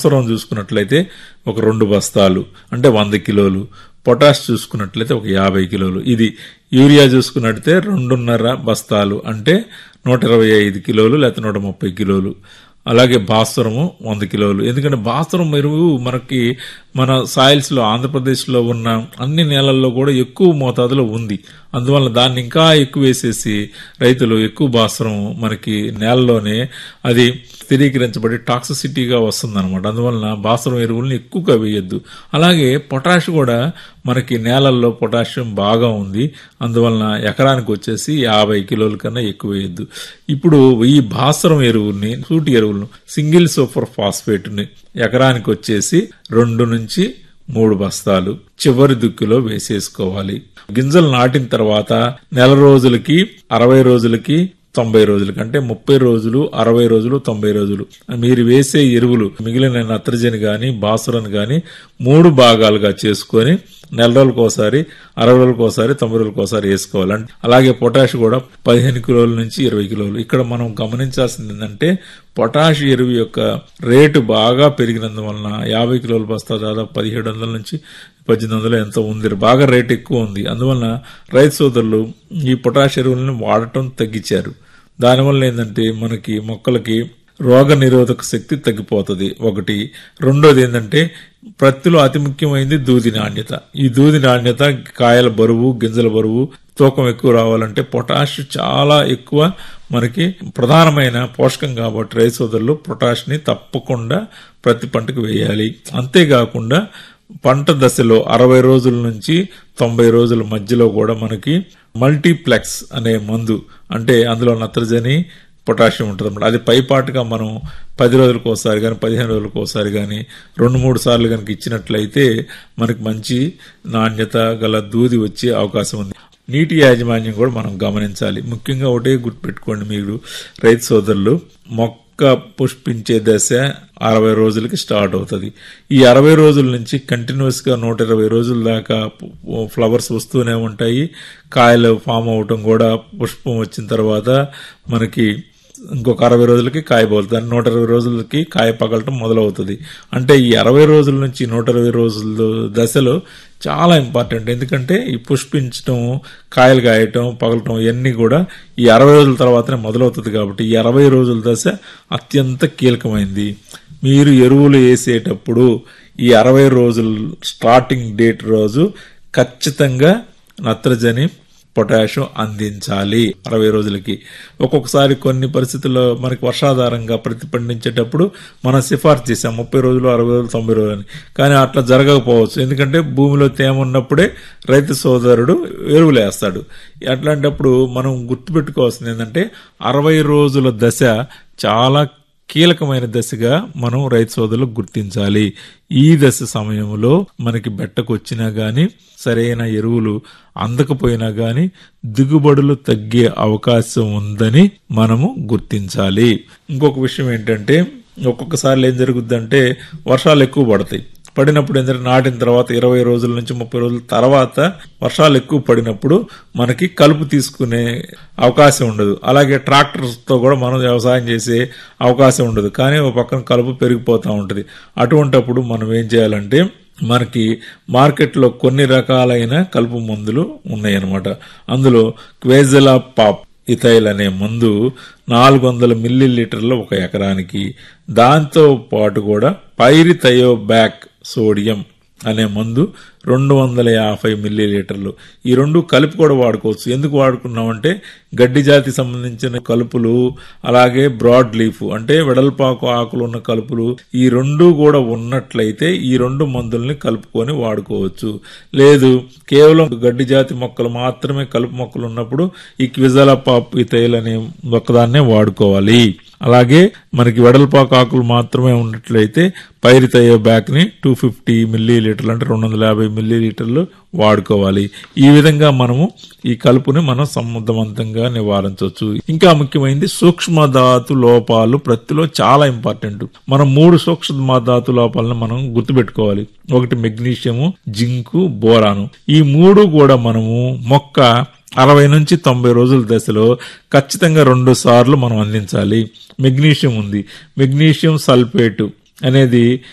భాస్వరం చూసుకున్నట్లయితే ఒక రెండు బస్తాలు అంటే వంద కిలోలు పొటాష్ చూసుకున్నట్లయితే ఒక యాభై కిలోలు ఇది యూరియా చూసుకున్నట్లయితే రెండున్నర బస్తాలు అంటే నూట ఇరవై ఐదు కిలోలు లేకపోతే నూట ముప్పై కిలోలు అలాగే భాస్వరము వంద కిలోలు ఎందుకంటే భాస్వరం ఎరువు మనకి మన సాయిల్స్ లో ఆంధ్రప్రదేశ్ లో ఉన్న అన్ని నేలల్లో కూడా ఎక్కువ మోతాదులో ఉంది అందువల్ల దాన్ని ఇంకా ఎక్కువ వేసేసి రైతులు ఎక్కువ భాస్వరం మనకి నేలలోనే అది స్థిరీకరించబడి టాక్సిసిటీగా వస్తుంది అనమాట అందువలన భాస్వరం ఎరువులను ఎక్కువగా వేయొద్దు అలాగే పొటాష్ కూడా మనకి నేలల్లో పొటాషియం బాగా ఉంది అందువలన ఎకరానికి వచ్చేసి యాభై కిలోల కన్నా ఎక్కువ వేయద్దు ఇప్పుడు ఈ భాస్వరం ఎరువుల్ని సూటి ఎరువులను సింగిల్ సూపర్ ఫాస్ఫేట్ ని ఎకరానికి వచ్చేసి రెండు నుంచి మూడు బస్తాలు చివరి దుక్కిలో వేసేసుకోవాలి గింజలు నాటిన తర్వాత నెల రోజులకి అరవై రోజులకి తొంభై రోజులకి అంటే ముప్పై రోజులు అరవై రోజులు తొంభై రోజులు మీరు వేసే ఎరువులు మిగిలిన నత్రజని గాని బాసురన్ గాని మూడు భాగాలుగా చేసుకొని నెల రోజులకు ఒకసారి అరవై రోజులకు ఒకసారి తొంభై రోజులకు ఒకసారి వేసుకోవాలి అంటే అలాగే పొటాష్ కూడా పదిహేను కిలోల నుంచి ఇరవై కిలోలు ఇక్కడ మనం గమనించాల్సింది ఏంటంటే పొటాష్ ఎరువు యొక్క రేటు బాగా పెరిగినందువలన యాభై కిలోల బస్తా దాదాపు పదిహేడు వందల నుంచి పద్దెనిమిది వందలు ఎంతో ఉంది బాగా రేట్ ఎక్కువ ఉంది అందువలన రైతు సోదరులు ఈ పొటాష్ ఎరువులను వాడటం తగ్గించారు దానివల్ల ఏంటంటే మనకి మొక్కలకి రోగ నిరోధక శక్తి తగ్గిపోతుంది ఒకటి రెండోది ఏంటంటే ప్రత్తిలో అతి ముఖ్యమైనది దూది నాణ్యత ఈ దూది నాణ్యత కాయల బరువు గింజల బరువు తూకం ఎక్కువ రావాలంటే పొటాష్ చాలా ఎక్కువ మనకి ప్రధానమైన పోషకం కాబట్టి రైతు సోదరులు పొటాష్ ని తప్పకుండా ప్రతి పంటకు వేయాలి అంతేకాకుండా పంట దశలో అరవై రోజుల నుంచి తొంభై రోజుల మధ్యలో కూడా మనకి మల్టీప్లెక్స్ అనే మందు అంటే అందులో నత్రజని పొటాషియం ఉంటుంది అన్నమాట అది పైపాటుగా మనం పది రోజులకు ఒకసారి కానీ పదిహేను రోజులకు ఒకసారి కానీ రెండు మూడు సార్లు కనుక ఇచ్చినట్లయితే మనకి మంచి నాణ్యత గల దూది వచ్చే అవకాశం ఉంది నీటి యాజమాన్యం కూడా మనం గమనించాలి ముఖ్యంగా ఒకటే గుర్తుపెట్టుకోండి మీరు రైతు సోదరులు మొక్క పుష్పించే దశ అరవై రోజులకి స్టార్ట్ అవుతుంది ఈ అరవై రోజుల నుంచి కంటిన్యూస్ గా నూట ఇరవై రోజుల దాకా ఫ్లవర్స్ వస్తూనే ఉంటాయి కాయలు ఫామ్ అవటం కూడా పుష్పం వచ్చిన తర్వాత మనకి ఇంకొక అరవై రోజులకి కాయ పోతుంది నూట ఇరవై రోజులకి కాయ పగలటం మొదలవుతుంది అంటే ఈ అరవై రోజుల నుంచి నూట ఇరవై రోజుల దశలో చాలా ఇంపార్టెంట్ ఎందుకంటే ఈ పుష్పించడం కాయలు కాయటం పగలటం ఇవన్నీ కూడా ఈ అరవై రోజుల తర్వాతనే మొదలవుతుంది కాబట్టి ఈ అరవై రోజుల దశ అత్యంత కీలకమైంది మీరు ఎరువులు వేసేటప్పుడు ఈ అరవై రోజుల స్టార్టింగ్ డేట్ రోజు ఖచ్చితంగా నత్రజని పొటాషియం అందించాలి అరవై రోజులకి ఒక్కొక్కసారి కొన్ని పరిస్థితుల్లో మనకి వర్షాధారంగా ప్రతిపండించేటప్పుడు మనం సిఫార్సు చేసాం ముప్పై రోజులు అరవై రోజులు తొంభై రోజులు అని కానీ అట్లా జరగకపోవచ్చు ఎందుకంటే భూమిలో తేమ ఉన్నప్పుడే రైతు సోదరుడు ఎరువులు వేస్తాడు అట్లాంటప్పుడు మనం గుర్తుపెట్టుకోవాల్సింది ఏంటంటే అరవై రోజుల దశ చాలా కీలకమైన దశగా మనం రైతు సోదరులు గుర్తించాలి ఈ దశ సమయంలో మనకి బెట్టకొచ్చినా గాని సరైన ఎరువులు అందకపోయినా గాని దిగుబడులు తగ్గే అవకాశం ఉందని మనము గుర్తించాలి ఇంకొక విషయం ఏంటంటే ఒక్కొక్కసారి ఏం జరుగుద్దంటే వర్షాలు ఎక్కువ పడతాయి పడినప్పుడు ఏంటంటే నాటిన తర్వాత ఇరవై రోజుల నుంచి ముప్పై రోజుల తర్వాత వర్షాలు ఎక్కువ పడినప్పుడు మనకి కలుపు తీసుకునే అవకాశం ఉండదు అలాగే ట్రాక్టర్స్ తో కూడా మనం వ్యవసాయం చేసే అవకాశం ఉండదు కానీ ఒక పక్కన కలుపు పెరిగిపోతూ ఉంటుంది అటువంటప్పుడు మనం ఏం చేయాలంటే మనకి మార్కెట్లో కొన్ని రకాలైన కలుపు మందులు ఉన్నాయన్నమాట అందులో క్వేజలా పాప్ ఇథైల్ అనే మందు నాలుగు వందల మిల్లీ లీటర్లు ఒక ఎకరానికి దాంతో పాటు కూడా పైరిథయో బ్యాక్ సోడియం అనే మందు రెండు వందల యాభై మిల్లీ లీటర్లు ఈ రెండు కలిపి కూడా వాడుకోవచ్చు ఎందుకు వాడుకున్నామంటే గడ్డి జాతి సంబంధించిన కలుపులు అలాగే బ్రాడ్ లీఫ్ అంటే వెడల్పాకు ఆకులు ఉన్న కలుపులు ఈ రెండు కూడా ఉన్నట్లయితే ఈ రెండు మందుల్ని కలుపుకొని వాడుకోవచ్చు లేదు కేవలం గడ్డి జాతి మొక్కలు మాత్రమే కలుపు మొక్కలు ఉన్నప్పుడు ఈ క్విజల పాప్ ఇతైల్ అనే ఒక్కదాన్నే వాడుకోవాలి అలాగే మనకి వెడల్పాకు ఆకులు మాత్రమే ఉన్నట్లయితే పైరితయ్యో బ్యాక్ ని టూ ఫిఫ్టీ మిల్లీ లీటర్లు అంటే రెండు వందల యాభై మిల్లీ లీటర్లు వాడుకోవాలి ఈ విధంగా మనము ఈ కలుపుని మనం సమర్థవంతంగా నివారించవచ్చు ఇంకా ముఖ్యమైనది సూక్ష్మధాతు లోపాలు ప్రతిలో చాలా ఇంపార్టెంట్ మనం మూడు సూక్ష్మధాతు లోపాలను మనం గుర్తుపెట్టుకోవాలి ఒకటి మెగ్నీషియము జింకు బోరాను ఈ మూడు కూడా మనము మొక్క అరవై నుంచి తొంభై రోజుల దశలో ఖచ్చితంగా రెండు సార్లు మనం అందించాలి మెగ్నీషియం ఉంది మెగ్నీషియం సల్ఫేట్ అనేది